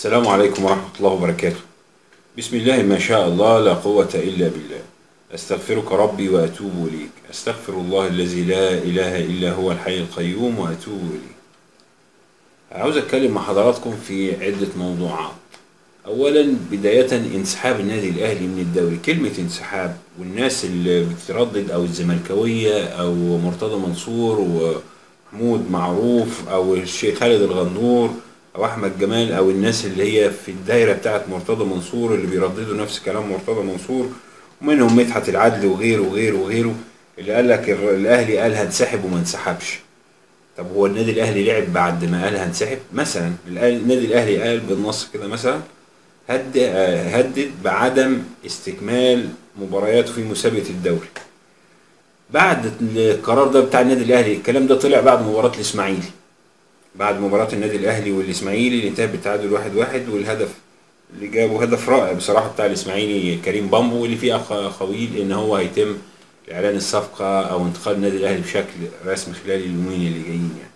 السلام عليكم ورحمة الله وبركاته بسم الله ما شاء الله لا قوة إلا بالله أستغفرك ربي وأتوب إليك أستغفر الله الذي لا إله إلا هو الحي القيوم وأتوب إليه عاوز أتكلم مع حضراتكم في عدة موضوعات أولا بداية انسحاب النادي الأهلي من الدوري كلمة انسحاب والناس اللي بتردد أو الزملكاوية أو مرتضى منصور ومحمود معروف أو الشيخ خالد الغنور او احمد جمال او الناس اللي هي في الدايره بتاعت مرتضى منصور اللي بيرددوا نفس كلام مرتضى منصور ومنهم مدحت العدل وغيره وغيره وغيره اللي قال لك الر- الاهلي قال هنسحب وما انسحبش طب هو النادي الاهلي لعب بعد ما قال هنسحب مثلا الأهلي- النادي الاهلي قال بالنص كده مثلا هد آه، هدد بعدم استكمال مبارياته في مسابقه الدوري بعد القرار ده بتاع النادي الاهلي الكلام ده طلع بعد مباراه الاسماعيلي بعد مباراة النادي الأهلي والإسماعيلي اللي انتهت بالتعادل واحد واحد والهدف اللي جابه هدف رائع بصراحة بتاع الإسماعيلي كريم بامبو واللي فيه أخ خويل إن هو هيتم إعلان الصفقة أو انتقال النادي الأهلي بشكل رسمي خلال اليومين اللي جايين يعني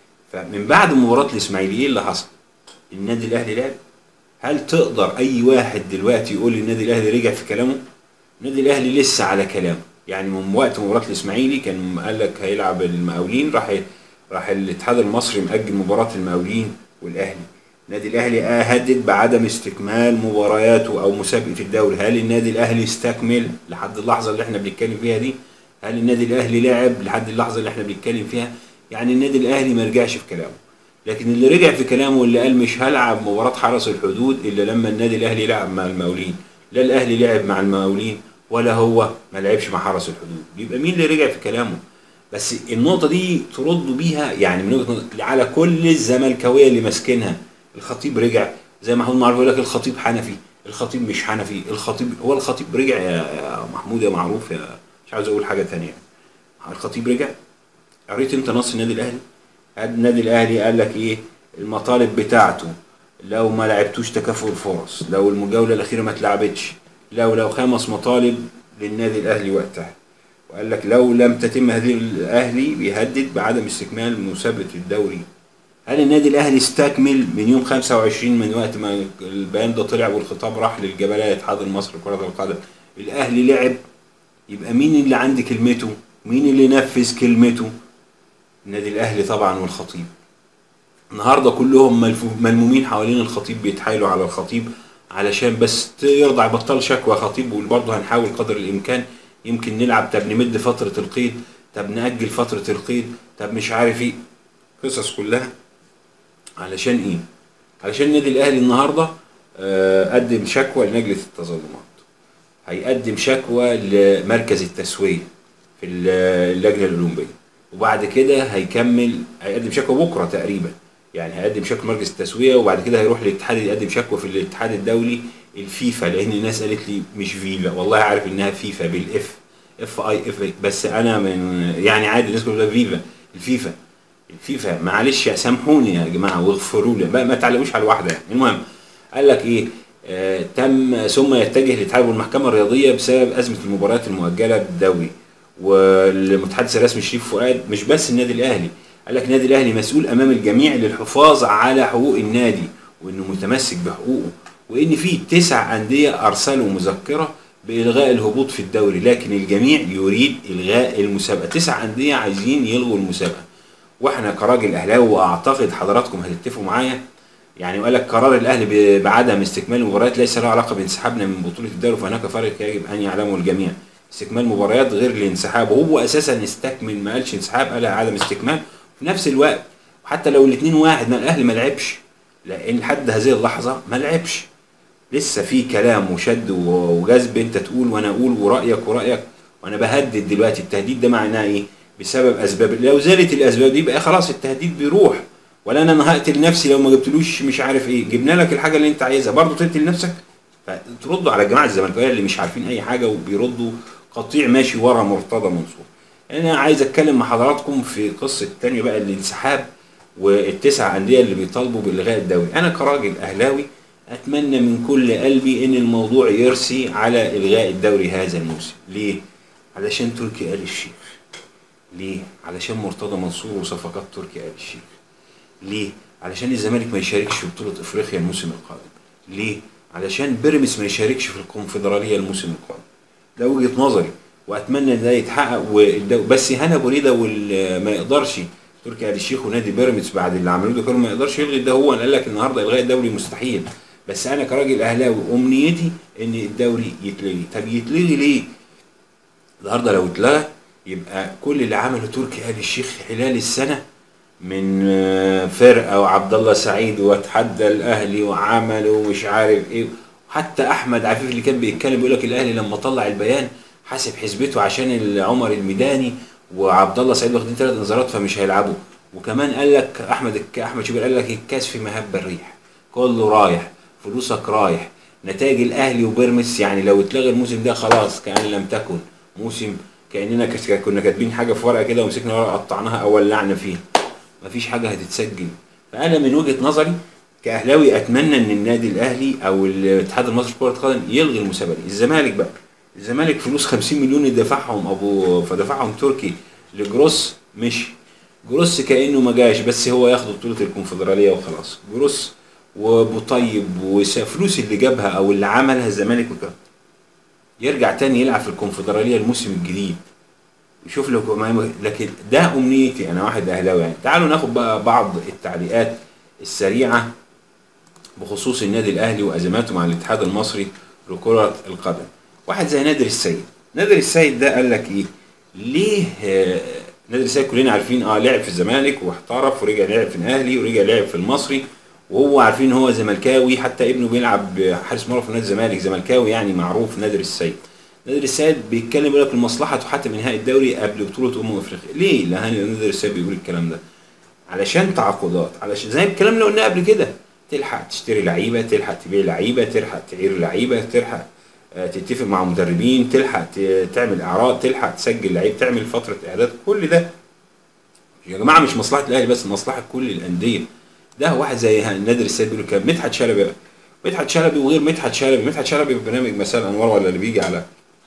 فمن بعد مباراة الإسماعيلي إيه اللي حصل؟ النادي الأهلي لعب هل تقدر أي واحد دلوقتي يقول النادي الأهلي رجع في كلامه؟ النادي الأهلي لسه على كلامه يعني من وقت مباراة الإسماعيلي كان قال لك هيلعب المقاولين راح راح الاتحاد المصري مأجل مباراة المقاولين والأهلي النادي الأهلي هدد بعدم استكمال مبارياته أو مسابقة الدوري هل النادي الأهلي استكمل لحد اللحظة اللي احنا بنتكلم فيها دي هل النادي الأهلي لعب لحد اللحظة اللي احنا بنتكلم فيها يعني النادي الأهلي ما رجعش في كلامه لكن اللي رجع في كلامه واللي قال مش هلعب مباراة حرس الحدود إلا لما النادي الأهلي لعب مع المقاولين لا الأهلي لعب مع المقاولين ولا هو ما لعبش مع حرس الحدود يبقى مين اللي رجع في كلامه بس النقطة دي تردوا بيها يعني من وجهة نظر على كل الزملكاوية اللي ماسكينها الخطيب رجع زي ما محمود معروف يقول لك الخطيب حنفي الخطيب مش حنفي الخطيب هو الخطيب رجع يا يا محمود يا معروف يا مش عاوز اقول حاجة تانية يعني الخطيب رجع قريت انت نص النادي الاهلي النادي الاهلي قال لك ايه المطالب بتاعته لو ما لعبتوش تكافؤ الفرص لو المجاولة الأخيرة ما اتلعبتش لو لو خمس مطالب للنادي الأهلي وقتها وقال لك لو لم تتم هذه الاهلي بيهدد بعدم استكمال مسابقه الدوري هل النادي الاهلي استكمل من يوم 25 من وقت ما البيان ده طلع والخطاب راح للجبلية الاتحاد المصري لكرة القدم الاهلي لعب يبقى مين اللي عند كلمته مين اللي نفذ كلمته النادي الاهلي طبعا والخطيب النهارده كلهم ملفو- ملمومين حوالين الخطيب بيتحايلوا على الخطيب علشان بس يرضع يبطل شكوى خطيب وبرضه هنحاول قدر الامكان يمكن نلعب طب نمد فترة القيد طب نأجل فترة القيد طب مش عارف ايه قصص كلها علشان ايه علشان النادي الاهلي النهارده آه، قدم شكوى لنجلة التظلمات هيقدم شكوى لمركز التسوية في ال- اللجنة الأولمبية وبعد كده هيكمل هيقدم شكوى بكرة تقريبا يعني هيقدم شكوى مركز التسوية وبعد كده هيروح للاتحاد يقدم شكوى في الاتحاد الدولي الفيفا لان الناس قالت لي مش فيفا والله عارف انها فيفا بالاف اف اي اف بس انا من يعني عادي الناس كلها فيفا الفيفا الفيفا معلش سامحوني يا جماعه واغفروا لي بقى ما تعلقوش على الواحده يعني المهم قال لك ايه آه تم ثم يتجه الاتحاد والمحكمه الرياضيه بسبب ازمه المباريات المؤجله بالدوري والمتحدث الرسمي شريف فؤاد مش بس النادي الاهلي قال لك النادي الاهلي مسؤول امام الجميع للحفاظ على حقوق النادي وانه متمسك بحقوقه وان في تسع انديه ارسلوا مذكره بالغاء الهبوط في الدوري لكن الجميع يريد الغاء المسابقه تسع انديه عايزين يلغوا المسابقه واحنا كراجل اهلاوي واعتقد حضراتكم هتتفقوا معايا يعني وقال لك قرار الاهلي ب- بعدم استكمال المباريات ليس له علاقه بانسحابنا من بطوله الدوري فهناك فرق يجب ان يعلمه الجميع استكمال مباريات غير الانسحاب وهو اساسا استكمل ما قالش انسحاب قال عدم استكمال في نفس الوقت وحتى لو الاثنين واحد ما الاهلي ما لعبش لان لحد هذه اللحظه ما لعبش لسه في كلام وشد و- وجذب انت تقول وانا اقول ورايك ورايك وانا بهدد دلوقتي التهديد ده معناه ايه؟ بسبب اسباب لو زالت الاسباب دي بقى خلاص التهديد بيروح ولا انا هقتل نفسي لو ما جبتلوش مش عارف ايه جبنا لك الحاجه اللي انت عايزها برضه تقتل نفسك فتردوا على الجماعه الزملكاويه اللي مش عارفين اي حاجه وبيردوا قطيع ماشي ورا مرتضى منصور انا عايز اتكلم مع حضراتكم في قصه تانية بقى الانسحاب والتسع انديه اللي بيطالبوا بالغاء الدوري انا كراجل اهلاوي اتمنى من كل قلبي ان الموضوع يرسي على الغاء الدوري هذا الموسم ليه علشان تركي آل الشيخ ليه علشان مرتضى منصور وصفقات تركي آل الشيخ ليه؟ علشان الزمالك ما يشاركش في بطولة افريقيا الموسم القادم. ليه؟ علشان بيراميدز ما يشاركش في الكونفدرالية الموسم القادم. ده وجهة نظري واتمنى ان ده يتحقق والدو... بس هنا ابو ريده وال... ما يقدرش تركي آل الشيخ ونادي بيراميدز بعد اللي عملوه ده كله ما يقدرش يلغي ده هو قال لك النهارده الغاء الدوري مستحيل بس انا كراجل اهلاوي امنيتي ان الدوري يتلغي طب يتلغي ليه؟ النهارده لو اتلغى يبقى كل اللي عمله تركي آل الشيخ خلال السنه من آه، فرقه وعبد الله سعيد واتحدى الاهلي وعمل ومش عارف ايه حتى احمد عفيف اللي كان بيتكلم بيقول لك الاهلي لما طلع البيان حاسب حسبته عشان عمر الميداني وعبد الله سعيد واخدين ثلاث انذارات فمش هيلعبوا وكمان قال لك احمد الك- احمد شوبير قال لك الكاس في مهب الريح كله رايح فلوسك رايح نتائج الاهلي وبيراميدز يعني لو اتلغى الموسم ده خلاص كان لم تكن موسم كاننا كس- كنا كاتبين حاجه في ورقه كده ومسكنا ورقه قطعناها او ولعنا فيه مفيش حاجه هتتسجل فانا من وجهه نظري كاهلاوي اتمنى ان النادي الاهلي او الاتحاد المصري لكره القدم يلغي المسابقه دي الزمالك بقى الزمالك فلوس 50 مليون يدفعهم ابو فدفعهم تركي لجروس مشي جروس كانه ما جاش بس هو ياخد بطوله الكونفدراليه وخلاص جروس وبطيب وفلوس اللي جابها او اللي عملها الزمالك وكده يرجع تاني يلعب في الكونفدراليه الموسم الجديد يشوف له ما- لكن ده امنيتي انا واحد اهلاوي يعني تعالوا ناخد بقى بعض التعليقات السريعه بخصوص النادي الاهلي وازماته مع الاتحاد المصري لكره القدم واحد زي نادر السيد نادر السيد ده قال لك ايه ليه آه، نادر السيد كلنا عارفين اه لعب في الزمالك واحترف ورجع لعب في الاهلي ورجع لعب في المصري وهو عارفين ان هو زملكاوي حتى ابنه بيلعب حارس مرمى في نادي الزمالك زملكاوي يعني معروف نادر السيد نادر السيد بيتكلم يقول لك المصلحه تحتم انهاء الدوري قبل بطوله امم افريقيا ليه لا نادر السيد بيقول الكلام ده علشان تعاقدات علشان زي الكلام اللي قلناه قبل كده تلحق تشتري لعيبه تلحق تبيع لعيبه تلحق تعير لعيبه تلحق آه، تتفق مع مدربين تلحق ت- تعمل اعراض تلحق تسجل لعيب تعمل فتره اعداد كل ده يا جماعه مش مصلحه الاهلي بس مصلحه كل الانديه ده واحد زي نادر السيد بيقول كده مدحت شلبي بقى مدحت شلبي وغير مدحت شلبي مدحت شلبي في برنامج مساء الانوار ولا اللي بيجي على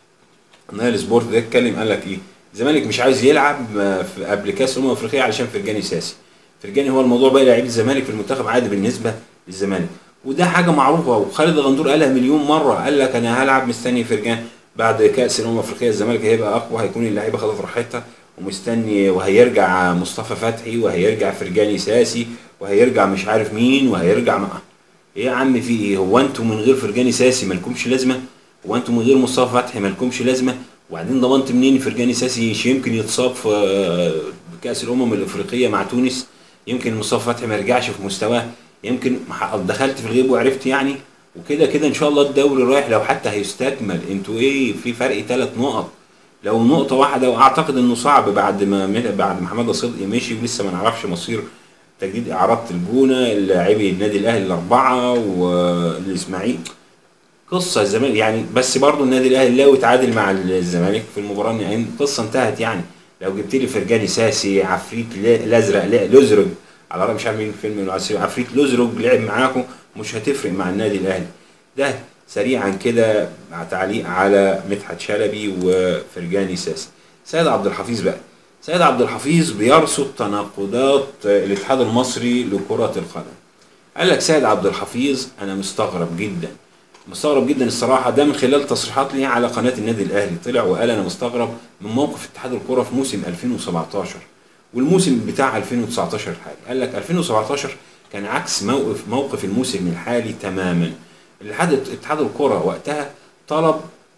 نايل سبورت ده اتكلم قال لك ايه الزمالك مش عايز يلعب آه، في- قبل كاس الامم الافريقيه علشان فرجاني ساسي فرجاني هو الموضوع بقى لعيب الزمالك في المنتخب عادي بالنسبه للزمالك وده حاجه معروفه وخالد الغندور قالها مليون مره قال لك انا هلعب مستني فرجان بعد كاس الامم الافريقيه الزمالك هيبقى اقوى هيكون اللعيبه خدت راحتها ومستني وهيرجع مصطفى فتحي وهيرجع فرجاني ساسي وهيرجع مش عارف مين وهيرجع مع ايه يا عم في ايه هو انتوا من غير فرجاني ساسي مالكمش لازمه هو انتوا من غير مصطفى فتحي مالكمش لازمه وبعدين ضمنت منين فرجاني ساسي مش يمكن يتصاب في آه، كاس الامم الافريقيه مع تونس يمكن مصطفى فتحي ما يرجعش في مستواه يمكن مح- دخلت في الغيب وعرفت يعني وكده كده ان شاء الله الدوري رايح لو حتى هيستكمل انتوا ايه في فرق ثلاث نقط لو نقطة واحدة واعتقد انه صعب بعد ما بعد ما حماده صدقي مشي ولسه ما نعرفش مصير تجديد اعارة الجونة لاعبي النادي الاهلي الاربعة والاسماعيلي قصة الزمالك يعني بس برضه النادي الاهلي لو اتعادل مع الزمالك في المباراة النهائية القصة انتهت يعني لو جبت لي فرجاني ساسي عفريت لا- الازرق لا- لوزرج على رأي مش عارف مين الفيلم اللي عسير- عفريت لوزرج لعب معاكم مش هتفرق مع النادي الاهلي ده سريعا كده مع تعليق على مدحت شلبي وفرجاني ساسي سيد عبد الحفيظ بقى سيد عبد الحفيظ بيرصد تناقضات الاتحاد المصري لكرة القدم قال لك سيد عبد الحفيظ انا مستغرب جدا مستغرب جدا الصراحه ده من خلال تصريحات ليه على قناه النادي الاهلي طلع وقال انا مستغرب من موقف اتحاد الكره في موسم 2017 والموسم بتاع 2019 الحالي قال لك 2017 كان عكس موقف موقف الموسم الحالي تماما الاتحاد اتحاد الكره وقتها طلب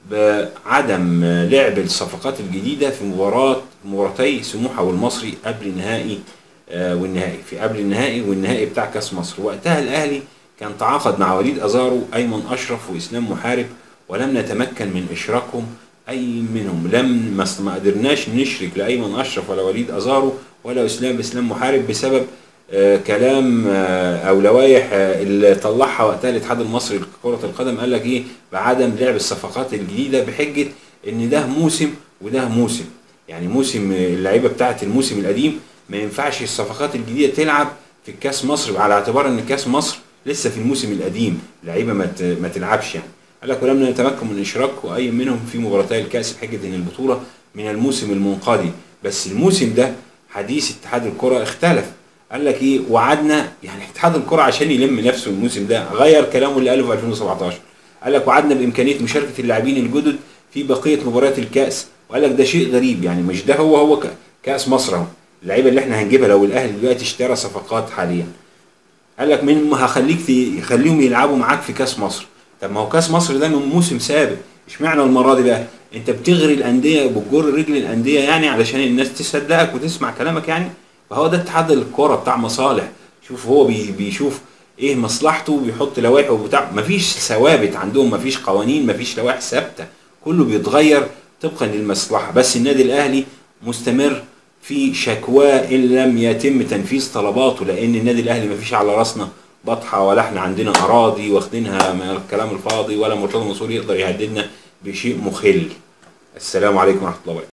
بعدم لعب الصفقات الجديده في مباراه مباراتي سموحه والمصري قبل النهائي آه، والنهائي في قبل النهائي والنهائي بتاع كاس مصر وقتها الاهلي كان تعاقد مع وليد ازارو ايمن اشرف واسلام محارب ولم نتمكن من اشراكهم اي منهم لم ما ما قدرناش نشرك لايمن اشرف ولا وليد ازارو ولا اسلام اسلام محارب بسبب آه، كلام آه، او لوائح آه، اللي طلعها وقتها الاتحاد المصري لكره القدم قال لك ايه بعدم لعب الصفقات الجديده بحجه ان ده موسم وده موسم يعني موسم اللعيبه بتاعه الموسم القديم ما ينفعش الصفقات الجديده تلعب في الكاس مصر على اعتبار ان كاس مصر لسه في الموسم القديم لعيبه ما ت- ما تلعبش يعني قال لك ولم نتمكن من اشراك اي منهم في مباراتي الكاس بحجه ان البطوله من الموسم المنقضي بس الموسم ده حديث اتحاد الكره اختلف قال لك ايه وعدنا يعني اتحاد الكره عشان يلم نفسه الموسم ده غير كلامه اللي قاله في 2017 قال لك وعدنا بامكانيه مشاركه اللاعبين الجدد في بقيه مباريات الكاس وقال لك ده شيء غريب يعني مش ده هو هو ك- كاس مصر اهو اللعيبه اللي احنا هنجيبها لو الاهلي دلوقتي اشترى صفقات حاليا قال لك من هخليك ت- خليهم يلعبوا معاك في كاس مصر طب ما هو كاس مصر ده من موسم سابق اشمعنى المره دي بقى انت بتغري الانديه بتجر رجل الانديه يعني علشان الناس تصدقك وتسمع كلامك يعني فهو ده اتحاد الكوره بتاع مصالح شوف هو بي بيشوف ايه مصلحته بيحط لوائح وبتاع مفيش ثوابت عندهم مفيش قوانين مفيش لوائح ثابته كله بيتغير طبقا للمصلحه بس النادي الاهلي مستمر في شكواه ان لم يتم تنفيذ طلباته لان النادي الاهلي مفيش على راسنا بطحه ولا احنا عندنا اراضي واخدينها من الكلام الفاضي ولا مرتضى منصور يقدر يهددنا بشيء مخل السلام عليكم ورحمه الله وبركاته